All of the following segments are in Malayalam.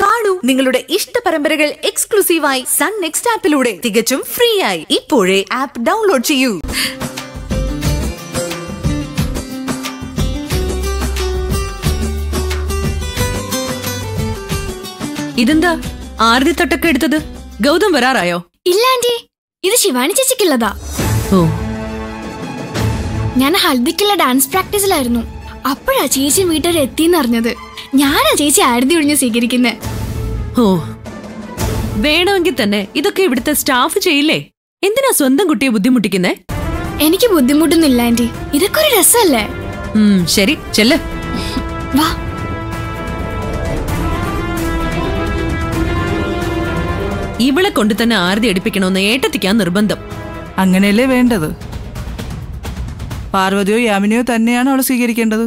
കാണൂ നിങ്ങളുടെ ഇഷ്ട പരമ്പരകൾ എക്സ്ക്ലൂസീവായി സൺ നെക്സ്റ്റ് ആപ്പിലൂടെ തികച്ചും ഫ്രീ ആയി ഇപ്പോഴേ ആപ്പ് ഡൗൺലോഡ് ചെയ്യൂ ഇതെന്താ ആരതി തട്ടൊക്കെ എടുത്തത് ഗൗതം വരാറായോ ഇല്ല ആന്റി ഇത് ശിവാനി ചേച്ചിക്കുള്ളതാ ഓ ഞാൻ ഹൽദിക്കുള്ള ഡാൻസ് പ്രാക്ടീസിലായിരുന്നു അപ്പോഴാ ചേച്ചി വീട്ടുകാർ എത്തിന്ന് അറിഞ്ഞത് ഞാനാ ചേച്ചി ആരതി ഒഴിഞ്ഞ് സ്വീകരിക്കുന്നത് ഓ വേണമെങ്കിൽ തന്നെ ഇതൊക്കെ ഇവിടുത്തെ സ്റ്റാഫ് ചെയ്യില്ലേ എന്തിനാ സ്വന്തം കുട്ടിയെ ബുദ്ധിമുട്ടിക്കുന്നേ എനിക്ക് ബുദ്ധിമുട്ടൊന്നുമില്ല ആന്റി ഇതൊക്കെ ഒരു രസമല്ലേ ഉം ശരി ചെല്ല് വാ ഇവളെ കൊണ്ട് തന്നെ ആരതി എടുപ്പിക്കണമെന്ന് ഏട്ടത്തിക്കാൻ നിർബന്ധം അങ്ങനെയല്ലേ വേണ്ടത് പാർവതിയോ യാമിനിയോ തന്നെയാണ് അവൾ സ്വീകരിക്കേണ്ടത്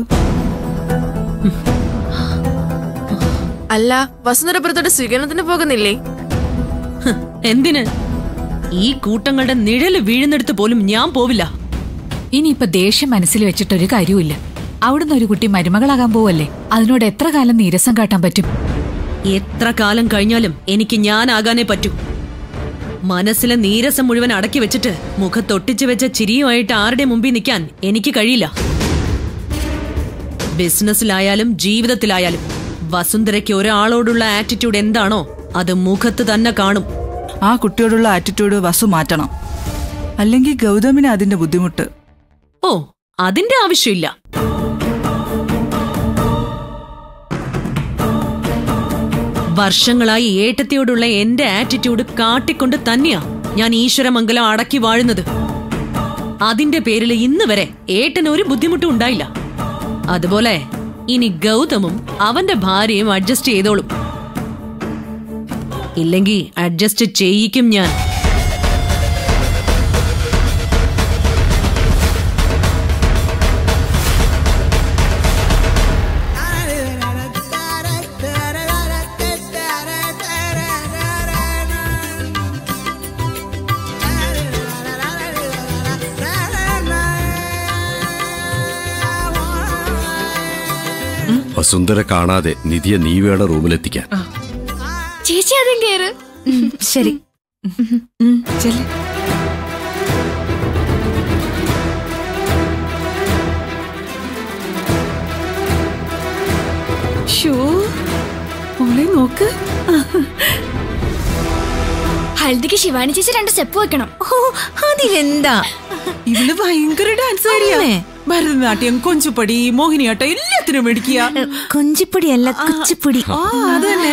അല്ല വസുന്ധരപുരത്തോട്ട് സ്വീകരണത്തിന് പോകുന്നില്ലേ ഹ്, എന്തിന് ഈ കൂട്ടങ്ങളുടെ നിഴല് വീഴുന്നിടത്ത് പോലും ഞാൻ പോവില്ല ഇനിയിപ്പൊ ദേഷ്യം മനസ്സിൽ വെച്ചിട്ടൊരു കാര്യമില്ല അവിടുന്ന് ഒരു കുട്ടി മരുമകളാകാൻ പോവല്ലേ അതിനോട് എത്ര കാലം നീരസം കാട്ടാൻ പറ്റും എത്ര കാലം കഴിഞ്ഞാലും എനിക്ക് ഞാനാകാനേ പറ്റൂ മനസ്സിലെ നീരസം മുഴുവൻ അടക്കി വെച്ചിട്ട് മുഖത്തൊട്ടിച്ചു വെച്ച ചിരിയുമായിട്ട് ആരുടെ മുമ്പിൽ നിൽക്കാൻ എനിക്ക് കഴിയില്ല ബിസിനസ്സിലായാലും ജീവിതത്തിലായാലും വസുന്ധരയ്ക്ക് ഒരാളോടുള്ള ആറ്റിറ്റ്യൂഡ് എന്താണോ അത് മുഖത്ത് തന്നെ കാണും ആ കുട്ടിയോടുള്ള ആറ്റിറ്റ്യൂഡ് വസു മാറ്റണം അല്ലെങ്കിൽ ഗൗതമിന് അതിന്റെ ബുദ്ധിമുട്ട് ഓ അതിന്റെ ആവശ്യമില്ല വർഷങ്ങളായി ഏട്ടത്തിയോടുള്ള എന്റെ ആറ്റിറ്റ്യൂഡ് കാട്ടിക്കൊണ്ട് തന്നെയാ ഞാൻ ഈശ്വരമംഗലം അടക്കി വാഴുന്നത് അതിന്റെ പേരിൽ ഇന്ന് വരെ ഏട്ടന് ഒരു ബുദ്ധിമുട്ടും ഉണ്ടായില്ല അതുപോലെ ഇനി ഗൗതമും അവന്റെ ഭാര്യയും അഡ്ജസ്റ്റ് ചെയ്തോളും ഇല്ലെങ്കിൽ അഡ്ജസ്റ്റ് ചെയ്യിക്കും ഞാൻ വസുന്ധര കാണാതെ നിധിയെ നീ വേണം റൂമിലെത്തിക്കാൻ ചേച്ചി അതും കേറ് ശരി ചെല്ല് ഷോ മോളെ നോക്ക് ഹൽദിക്ക് ശിവാനി ചേച്ചി രണ്ട് സ്റ്റെപ്പ് വെക്കണം ഓ അതിലെന്താ ഇവള് ഭയങ്കര ഡാൻസ് ആരിയാ ഭരതനാട്യം കൊഞ്ചുപടി മോഹിനിയാട്ടം എല്ലാത്തിനും മേടിക്കുക കൊഞ്ചിപ്പൊടിയല്ല കുച്ചിപ്പൊടി ആ അതന്നെ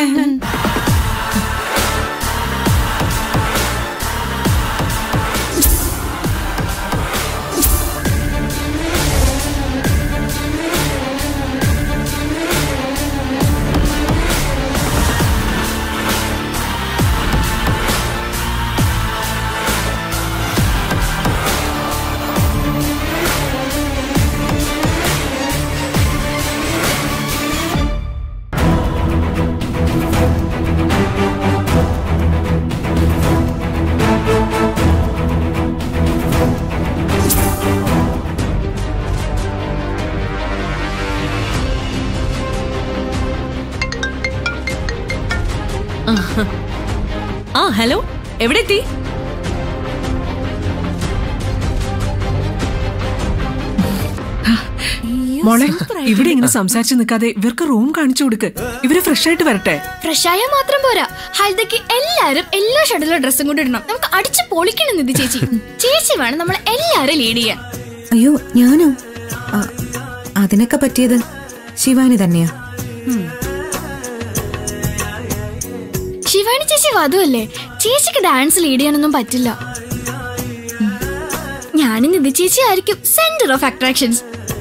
ആ ഹലോ എവിടെ എത്തി മോളെ ഇവിടെ ഇങ്ങനെ സംസാരിച്ചു നിൽക്കാതെ ഇവർക്ക് റൂം കാണിച്ചു കൊടുക്ക് ഇവര് ഫ്രഷ് ആയിട്ട് വരട്ടെ ഫ്രഷ് ആയാൽ മാത്രം പോരാ ഹൽദയ്ക്ക് എല്ലാരും എല്ലാ ഷർട്ടിലുള്ള ഡ്രസ്സും കൂടി ഇടണം നമുക്ക് അടിച്ച് പൊളിക്കണം നിധി ചേച്ചി ചേച്ചി വേണം നമ്മൾ എല്ലാരും ലീഡ് ചെയ്യാൻ അയ്യോ ഞാനോ ആ, അതിനൊക്കെ പറ്റിയത് ശിവാനി തന്നെയാ ശിവാനി ചേച്ചി വധുവല്ലേ ചേച്ചിക്ക് ഡാൻസ് ലീഡ് ചെയ്യാനൊന്നും പറ്റില്ല ഞാനും നിധി ചേച്ചി ആയിരിക്കും സെന്റർ ഓഫ് അട്രാക്ഷൻസ്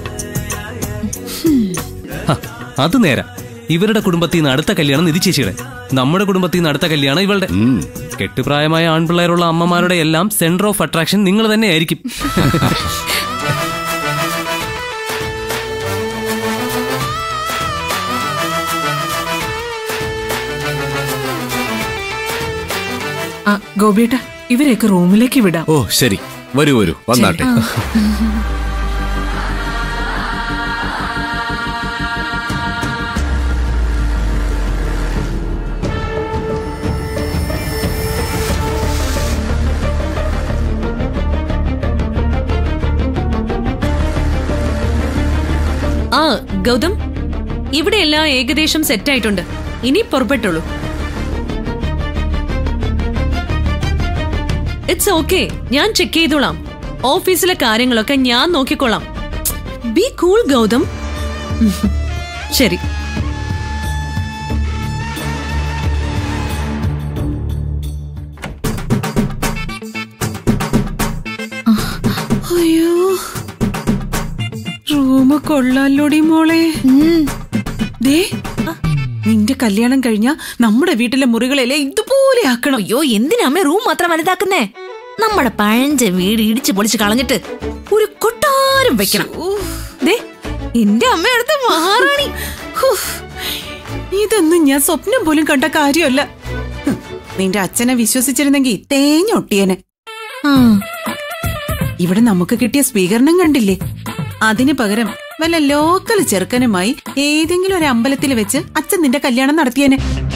ഹ, അത് നേരാ ഇവരുടെ കുടുംബത്തിൽ നിന്ന് അടുത്ത കല്യാണം നിധി ചേച്ചിയുടെ നമ്മുടെ കുടുംബത്തിൽ നിന്ന് അടുത്ത കല്യാണം ഇവളുടെ ഉം. കെട്ടുപ്രായമായ ആൺപിള്ളേരുള്ള അമ്മമാരുടെ എല്ലാം സെന്റർ ഓഫ് അട്രാക്ഷൻ നിങ്ങൾ തന്നെ ആയിരിക്കും ആ ഗോപിയേട്ട ഇവരെയൊക്കെ റൂമിലേക്ക് വിടാം ഓ ശരി വരൂ വരൂ വന്നാട്ടെ ഗൗതം ഇവിടെ എല്ലാം ഏകദേശം സെറ്റ് ആയിട്ടുണ്ട് ഇനി പുറപ്പെട്ടുള്ളൂ ഇറ്റ്സ് ഓക്കെ ഞാൻ ചെക്ക് ചെയ്തോളാം ഓഫീസിലെ കാര്യങ്ങളൊക്കെ ഞാൻ നോക്കിക്കോളാം ബി കൂൾ ഗൗതം ശരി അയ്യോ റൂമ് കൊള്ളാലോടി മോളെ ദേ നിന്റെ കല്യാണം കഴിഞ്ഞ നമ്മുടെ വീട്ടിലെ മുറികളെല്ലാം ഇതുപോലെ ആക്കണം അയ്യോ എന്തിനാ അമ്മ റൂം മാത്രം വലുതാക്കുന്നേ നമ്മുടെ പഴഞ്ച വീട് ഇടിച്ചു പൊളിച്ച് കളഞ്ഞിട്ട് ഒരു കൊട്ടാരം വെക്കണം ദേ എന്റെ അമ്മ അടുത്ത മഹാറാണി ഹുഫ്, ഇതൊന്നും ഞാൻ സ്വപ്നം പോലും കണ്ട കാര്യമല്ല ഹും, നിന്റെ അച്ഛനെ വിശ്വസിച്ചിരുന്നെങ്കിൽ തേഞ്ഞൊട്ടിയനെ ഇവിടെ നമുക്ക് കിട്ടിയ സ്വീകരണം കണ്ടില്ലേ അതിന് പകരം വല്ല ലോക്കൽ ചെറുക്കനുമായി ഏതെങ്കിലും ഒരു അമ്പലത്തിൽ വെച്ച് അച്ഛൻ നിന്റെ കല്യാണം നടത്തിയനെ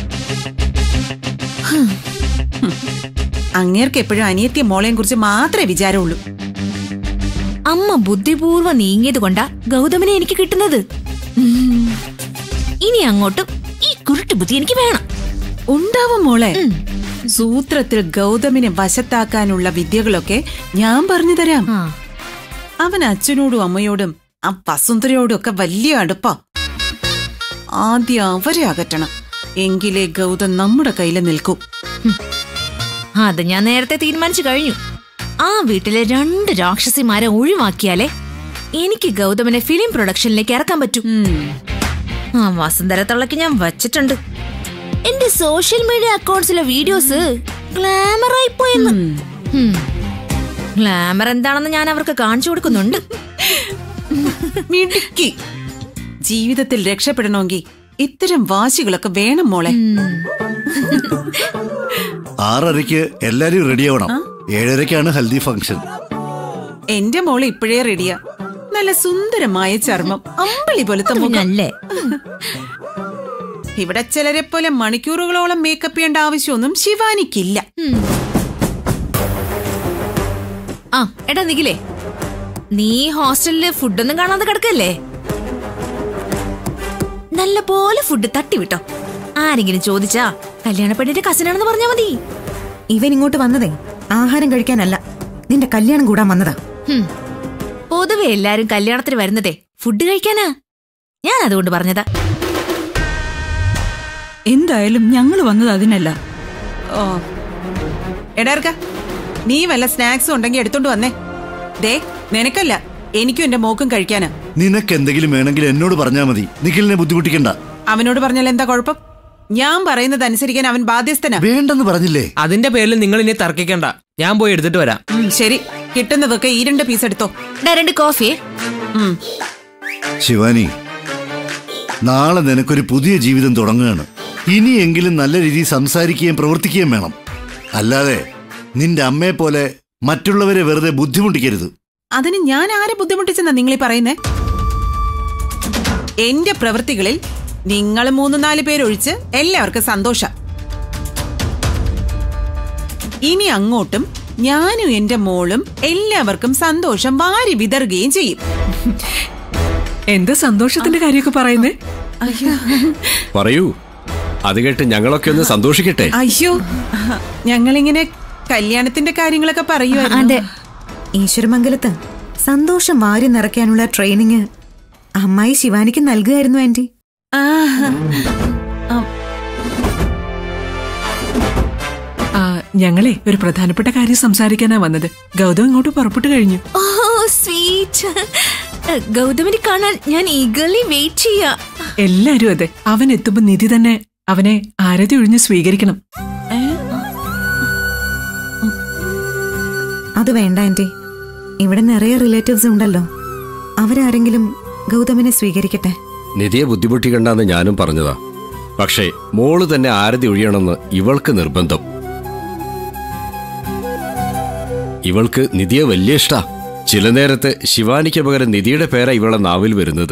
ഹും. ഹും. അങ്ങേർക്ക് എപ്പോഴും അനിയത്തിയ മോളെയും കുറിച്ച് മാത്രമേ വിചാരമുള്ളൂ അമ്മ ബുദ്ധിപൂർവ്വം നീങ്ങിയത് കൊണ്ടാ ഗൗതമിനെ എനിക്ക് കിട്ടുന്നത് ഉം. ഇനി അങ്ങോട്ടും ഈ കുരുട്ട് ബുദ്ധി എനിക്ക് വേണം ഉണ്ടാവും മോളെ സൂത്രത്തിൽ ഗൗതമിനെ വശത്താക്കാനുള്ള വിദ്യകളൊക്കെ ഞാൻ പറഞ്ഞു തരാം ആ. അവൻ അച്ഛനോടും അമ്മയോടും ആ വസുന്ധരയോടും ഒക്കെ വലിയ അടുപ്പാ ആദ്യം അവരെ അകറ്റണം എങ്കിലേ ഗൗതം നമ്മുടെ കയ്യിൽ നിൽക്കൂ അത് ഞാൻ നേരത്തെ തീരുമാനിച്ചു കഴിഞ്ഞു ആ വീട്ടിലെ രണ്ട് രാക്ഷസിമാരെ ഒഴിവാക്കിയാലേ എനിക്ക് ഗൗതമിനെ ഫിലിം പ്രൊഡക്ഷനിലേക്ക് ഇറക്കാൻ പറ്റൂ ആ വസുന്ധരത്തള്ളക്ക് ഞാൻ വച്ചിട്ടുണ്ട് എന്റെ സോഷ്യൽ മീഡിയ അക്കൗണ്ട്സിലെ വീഡിയോസ് ഗ്ലാമർ ആയി പോയെന്ന് ഗ്ലാമർ എന്താണെന്ന് ഞാൻ അവർക്ക് കാണിച്ചു കൊടുക്കുന്നുണ്ട് മിടുക്കി ജീവിതത്തിൽ രക്ഷപ്പെടണമെങ്കിൽ ഇത്തരം വാശികളൊക്കെ വേണം മോളെ ആറരയ്ക്ക് എല്ലാരും റെഡിയാവണം ഏഴരയ്ക്കാണ് ഹൽദി ഫംഗ്ഷൻ എന്റെ മോള് ഇപ്പോഴേ റെഡിയാ നല്ല സുന്ദരമായ ചർമ്മം അമ്പളി പോലത്തെ മുഖം അല്ലേ ഇവിടെ ചിലരെ പോലെ മണിക്കൂറുകളോളം മേക്കപ്പ് ചെയ്യേണ്ട ആവശ്യമൊന്നും ശിവാനിക്കില്ല ആ എടാ നിഖിലേ നീ ഹോസ്റ്റലില് ഫുഡൊന്നും കാണാതെ കിടക്കല്ലേ നല്ല പോലെ ഫുഡ് തട്ടിവിട്ടോ ആരെങ്കിലും ചോദിച്ചാ കല്യാണ പെണ്ണിന്റെ കസിനാണെന്ന് പറഞ്ഞാ മതി ഇവൻ ഇങ്ങോട്ട് വന്നതേ ആഹാരം കഴിക്കാനല്ല നിന്റെ കല്യാണം കൂടാൻ വന്നതാ ഹും. പൊതുവെ എല്ലാരും കല്യാണത്തിന് വരുന്നതേ ഫുഡ് കഴിക്കാനാ ഞാൻ അതുകൊണ്ട് പറഞ്ഞതാ എന്തായാലും ഞങ്ങൾ വന്നത് അതിനല്ല ഓ എടാർക്ക നീ വല്ല സ്നാക്സും ഉണ്ടെങ്കിൽ എടുത്തോണ്ട് വന്നേ ദേ നിനക്കല്ല എനിക്കും എന്റെ മോക്കും കഴിക്കാനാ നിനക്ക് എന്തെങ്കിലും വേണമെങ്കിൽ എന്നോട് പറഞ്ഞാൽ മതി നിഖിലിനെ ബുദ്ധിമുട്ടിക്കണ്ട അവനോട് പറഞ്ഞാൽ എന്താ കുഴപ്പം ഞാൻ പറയുന്നത് അനുസരിക്കാൻ അവൻ ബാധ്യസ്ഥനാ വേണ്ടെന്ന് പറഞ്ഞില്ലേ അതിന്റെ പേരിൽ നിങ്ങൾ ഇനി തർക്കിക്കണ്ട ഞാൻ പോയി എടുത്തിട്ട് വരാം ഉം, ശരി കിട്ടുന്നതൊക്കെ ഈ രണ്ട് പീസ് എടുത്തോ ഡാ, രണ്ട് കോഫി ഉം. ശിവാനി നാളെ നിനക്കൊരു പുതിയ ജീവിതം തുടങ്ങുകയാണ് ഇനിയെങ്കിലും നല്ല രീതിയിൽ സംസാരിക്കുകയും പ്രവർത്തിക്കുകയും വേണം അല്ലാതെ നിന്റെ അമ്മയെ പോലെ മറ്റുള്ളവരെ വെറുതെ ബുദ്ധിമുട്ടിക്കരുത് അതിന് ഞാൻ ആരെ ബുദ്ധിമുട്ടിച്ചെന്നാ നിങ്ങളീ പറയുന്നേ എന്റെ പ്രവൃത്തികളിൽ നിങ്ങൾ മൂന്ന് നാല് പേരൊഴിച്ച് എല്ലാവർക്കും സന്തോഷം ഇനി അങ്ങോട്ടും ഞാനും എന്റെ മോളും എല്ലാവർക്കും സന്തോഷം വാരി വിതറുകയും ചെയ്യും എന്ത് സന്തോഷത്തിന്റെ കാര്യമൊക്കെ പറയുന്നേ പറയൂ അത് കേട്ട് ഞങ്ങളൊക്കെ ഒന്ന് സന്തോഷിക്കട്ടെ അയ്യോ ഞങ്ങളിങ്ങനെ കല്യാണത്തിന്റെ കാര്യങ്ങളൊക്കെ പറയുമായിരുന്നു അതെ ഈശ്വരമംഗലത്ത് സന്തോഷം വാരി നിറയ്ക്കാനുള്ള ട്രെയിനിങ് അമ്മായി ശിവാനിക്ക് നൽകുമായിരുന്നു ആന്റി ആ ഞങ്ങളെ ഒരു പ്രധാനപ്പെട്ട കാര്യം സംസാരിക്കാനാ വന്നത് ഗൗതം ഇങ്ങോട്ട് പുറപ്പെട്ടു കഴിഞ്ഞു ഓ സ്വീറ്റ് ഗൗതമിനെ കാണാൻ ഞാൻ ഈഗർലി വെയിറ്റ് ചെയ്യാ എല്ലാരും അതെ അവൻ എത്തുമ്പോ നിധി തന്നെ അവനെ ആരതി ഒഴിഞ്ഞ് സ്വീകരിക്കണം അത് വേണ്ട ആന്റി ഇവിടെ നിറയെ റിലേറ്റീവ്സ് ഉണ്ടല്ലോ അവരാരെങ്കിലും ഗൗതമിനെ സ്വീകരിക്കട്ടെ നിധിയെ ബുദ്ധിമുട്ടിക്കണ്ടെന്ന് ഞാനും പറഞ്ഞതാ പക്ഷേ മോള് തന്നെ ആരതി ഒഴിയണമെന്ന് ഇവൾക്ക് നിർബന്ധം ഇവൾക്ക് നിധിയെ വലിയ ഇഷ്ടാ ചില നേരത്ത് ശിവാനിക്ക് പകരം നിധിയുടെ പേരാ ഇവളെ നാവിൽ വരുന്നത്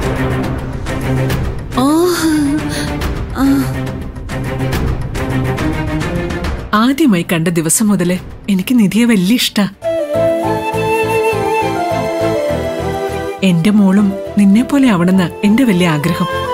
ആദ്യമായി കണ്ട ദിവസം മുതല് എനിക്ക് നിധിയെ വലിയ ഇഷ്ടാ എന്റെ മോളും നിന്നെ പോലെ ആവണമെന്ന് എന്റെ വലിയ ആഗ്രഹം